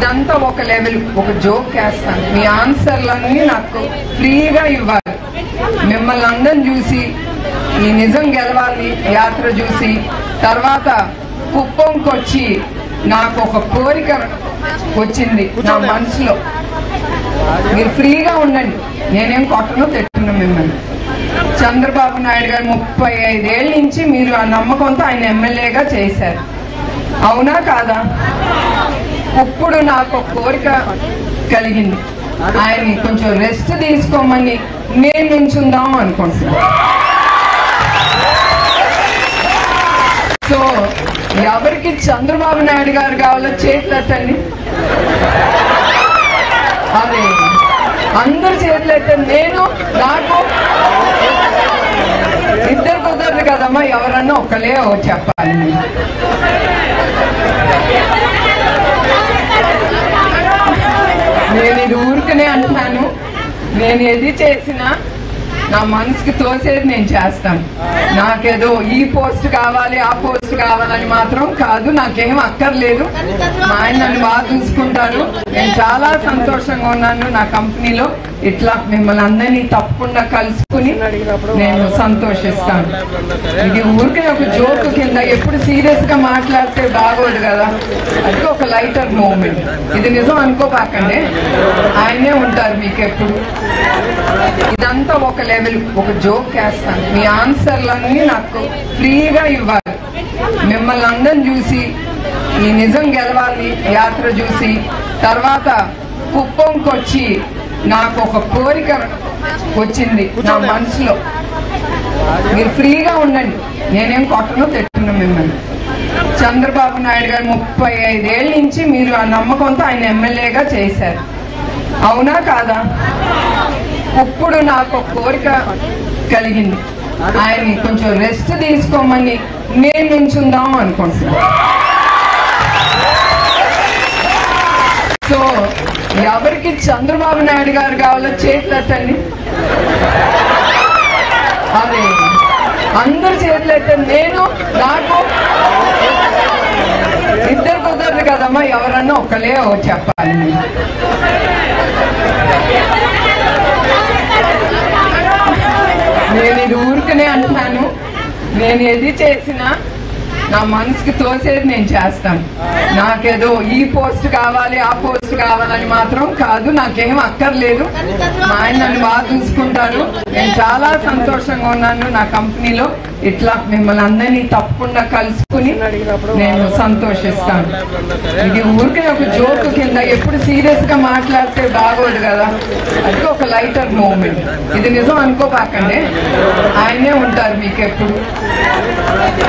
ఇదంతా ఒక లెవెల్ ఒక జోక్ వేస్తాను మీ ఆన్సర్లన్నీ నాకు ఫ్రీగా ఇవ్వాలి మిమ్మల్ని అందరం చూసి ఈ నిజం గెలవాలి యాత్ర చూసి తర్వాత కుప్పంకి వచ్చి నాకు ఒక కోరిక వచ్చింది నా మనసులో మీరు ఫ్రీగా ఉండండి నేనేం కొట్టను తెట్టును మిమ్మల్ని చంద్రబాబు నాయుడు గారు ముప్పై ఐదేళ్ళ నుంచి మీరు ఆ నమ్మకంతో ఆయన ఎమ్మెల్యేగా చేశారు అవునా కాదా ఇప్పుడు నాకు ఒక కోరిక కలిగింది ఆయన్ని కొంచెం రెస్ట్ తీసుకోమని నేను నుంచుందాం అనుకుంటున్నాను సో ఎవరికి చంద్రబాబు నాయుడు గారు కావాలో చేతులు ఎత్తండి అదే అందరు చేతులు ఎత్తండి నేను నాకు ఇద్దరు కుదరదు కదమ్మా ఎవరన్నా ఒకలే ఒకటి చెప్పాలి నేను ఇది ఊరికనే అంటున్నాను నేను ఏది చేసినా నా మనసుకి తోసేది నేను చేస్తాను నాకేదో ఈ పోస్ట్ కావాలి ఆ పోస్ట్ కావాలని మాత్రం కాదు నాకేం అక్కర్లేదు మా ఆయన నన్ను బాగా చూసుకుంటారు నేను చాలా సంతోషంగా ఉన్నాను నా కంపెనీలో ఇట్లా మిమ్మల్ని అందరినీ తప్పకుండా కలుసుకుని నేను సంతోషిస్తాను ఇది ఊరికే ఒక జోక్ కింద ఎప్పుడు సీరియస్ గా మాట్లాడితే బాగోదు కదా అది ఒక లైటర్ మూమెంట్ ఇది నిజం అనుకోపాకండి ఆయనే ఉంటారు మీకు ఎప్పుడు ఇదంతా ఒక లెవెల్ ఒక జోక్ వేస్తాను మీ ఆన్సర్లన్నీ నాకు ఫ్రీగా ఇవ్వాలి మిమ్మల్ని అందరం చూసి ఈ నిజం గెలవాలి యాత్ర చూసి తర్వాత కుప్పంకి వచ్చి నాకు ఒక కోరిక వచ్చింది నా మనసులో మీరు ఫ్రీగా ఉండండి నేనేం కొట్టను తెట్టును మిమ్మల్ని చంద్రబాబు నాయుడు గారు ముప్పై ఐదేళ్ళ నుంచి మీరు ఆ నమ్మకంతో ఆయన ఎమ్మెల్యేగా చేశారు అవునా కాదా ఇప్పుడు నాకు ఒక కోరిక కలిగింది ఆయన్ని కొంచెం రెస్ట్ తీసుకోమని నేను నుంచుందాం అనుకుంటున్నాను సో ఎవరికి చంద్రబాబు నాయుడు గారు కావాలో చేతులు ఎత్తండి అదే అందరు చేతులు ఎత్తండి నేను నాకు ఇద్దరు కుదరదు కదమ్మా ఎవరన్నా ఒకలే ఒకటి చెప్పాలి నేను ఇది ఊరికనే అంటున్నాను నేను ఏది చేసినా నా మనసుకి తోసేది నేను చేస్తాను నాకేదో ఈ పోస్ట్ కావాలి ఆ పోస్ట్ కావాలని మాత్రం కాదు నాకేం అక్కర్లేదు మా ఆయన నన్ను బాగా చూసుకుంటారు నేను చాలా సంతోషంగా ఉన్నాను నా కంపెనీలో ఇట్లా మిమ్మల్ని అందరినీ తప్పకుండా కలుసుకుని నేను సంతోషిస్తాను ఇది ఊరికే ఒక జోక్ కింద ఎప్పుడు సీరియస్ గా మాట్లాడితే బాగోదు కదా అది ఒక లైటర్ మూమెంట్ ఇది నిజం అనుకోపాకండి ఆయనే ఉంటారు మీకు ఎప్పుడు